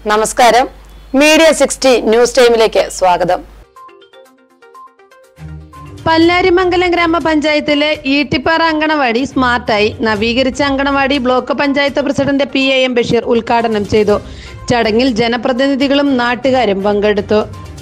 നമസ്കാരം media sixty news ടൈമിലേക്ക് സ്വാഗതം പല്ലാരിമംഗലം ഗ്രാമപഞ്ചായത്തിലെ ഈട്ടിപ്പാറ അങ്കണവാടി സ്മാർട്ടായി നവീകരിച്ച anganwadi block panchayat president P A M Basheer ഉദ്ഘാടനം ചെയ്തു ചടങ്ങിൽ ജനപ്രതിനിധികളും നാട്ടുകാരും പങ്കെടുത്തു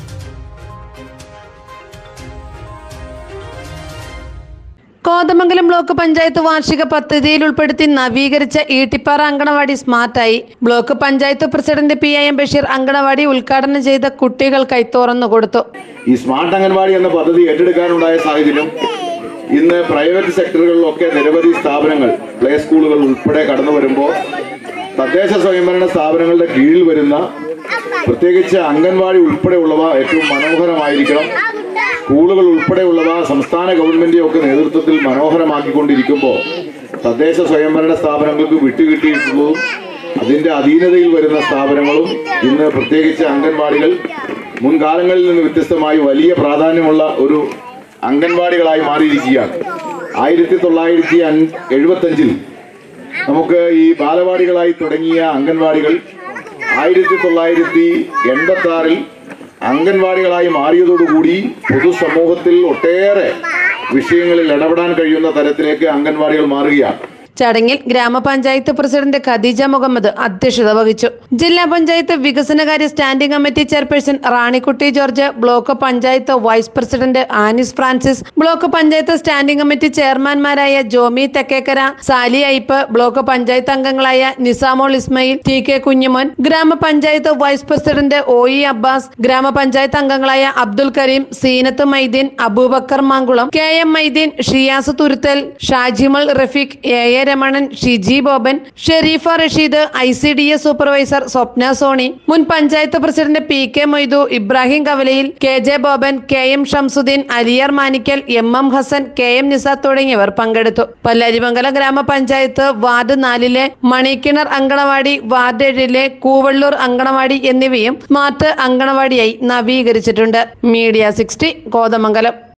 കോതമംഗലം ബ്ലോക്ക് പഞ്ചായത്ത് വാർഷിക പദ്ധതിയിൽ ഉൾപ്പെടുത്തി നവീകരിച്ച ഈട്ടിപ്പാറ അങ്കണവാടി സ്മാർട്ടായി block panchayat president P A M Basheer anganwadi ഉദ്ഘാടനം ചെയ്ത കുട്ടികൾക്കായി തുറന്നു കൊടുത്തു ഈ സ്മാർട്ട് അംഗൻവാടി എന്ന പദ്ധതി ഏറ്റെടുക്കാനുണ്ടായ സാഹചര്യം ഇന്ന് പ്രൈവറ്റ് സെക്ടറുകളിലൊക്കെ നിരവധി സ്ഥാപനങ്ങൾ പ്ലേ സ്കൂളുകൾ ഉൾപ്പെടെ കടന്നു വരുമ്പോൾ തദ്ദേശ സ്വയംഭരണ സ്ഥാപനങ്ങളുടെ കീഴിൽ വരുന്ന പ്രത്യേകിച്ച് അംഗൻവാടി ഉൾപ്പെടെയുള്ളവ ഏറ്റവും മനോഹരമായിരിക്കണം സ്കൂളുകൾ ഉൾപ്പെടെയുള്ളവ സംസ്ഥാന ഗവൺമെന്റ് ഒക്കെ നേതൃത്വത്തിൽ മനോഹരമാക്കിക്കൊണ്ടിരിക്കുമ്പോൾ തദ്ദേശ സ്വയംഭരണ സ്ഥാപനങ്ങൾക്ക് വിട്ടുകിട്ടിയിട്ടുള്ളതും അതിന്റെ അധീനതയിൽ വരുന്ന സ്ഥാപനങ്ങളും ഇന്ന് പ്രത്യേകിച്ച് അംഗൻവാടികൾ മുൻകാലങ്ങളിൽ നിന്ന് വ്യത്യസ്തമായി വലിയ പ്രാധാന്യമുള്ള ഒരു അംഗൻവാടികളായി മാറിയിരിക്കുകയാണ് ആയിരത്തി തൊള്ളായിരത്തി എഴുപത്തി അഞ്ചിൽ നമുക്ക് ഈ ബാലവാടികളായി തുടങ്ങിയ അംഗൻവാടികൾ ആയിരത്തി തൊള്ളായിരത്തി എൺപത്തി ആറിൽ അംഗൻവാടികളായി മാറിയതോടുകൂടി പൊതുസമൂഹത്തിൽ ഒട്ടേറെ വിഷയങ്ങളിൽ ഇടപെടാൻ കഴിയുന്ന തരത്തിലേക്ക് അംഗൻവാടികൾ മാറുകയാണ് ചടങ്ങിൽ ഗ്രാമപഞ്ചായത്ത് പ്രസിഡന്റ് ഖദീജ മുഹമ്മദ് അധ്യക്ഷത വഹിച്ചു ജില്ലാ പഞ്ചായത്ത് വികസനകാര്യ standing committee chairperson Ranikutty George block panchayat vice president Anis Francis block panchayat standing committee ചെയർമാൻമാരായ Jomy തെക്കേക്കര Sally Ipe block panchayat അംഗങ്ങളായ നിസാമോൾ ഇസ്മയിൽ ടി കെ കുഞ്ഞുമോൻ ഗ്രാമപഞ്ചായത്ത് vice president O E Abbas ഗ്രാമപഞ്ചായത്ത് അംഗങ്ങളായ Abdul Kareem Zeenath Maideen Abubakar Mankulam K M Maideen Shiyas തുരുത്തൽ ഷാജിമൾ Rafeeq A A Ramanan Shiji Boban Shareefa Rasheed I C D S supervisor Swapna Sony മുൻ panchayat president P K Moidu Ibrahim കവലയിൽ K J Boban K M Shamsuddin അലിയർ Manikkal M M Hasan K M നിസാദ് തുടങ്ങിയവർ പങ്കെടുത്തു പല്ലാരിമംഗലം ഗ്രാമപഞ്ചായത്ത് ward നാലിലെ Manikkinar anganwadi ward ഏഴിലെ കൂവള്ളൂർ അങ്കണവാടി എന്നിവയും സ്മാർട്ട് അങ്കണവാടിയായി നവീകരിച്ചിട്ടുണ്ട് മീഡിയ സിക്സ്റ്റി കോതമംഗലം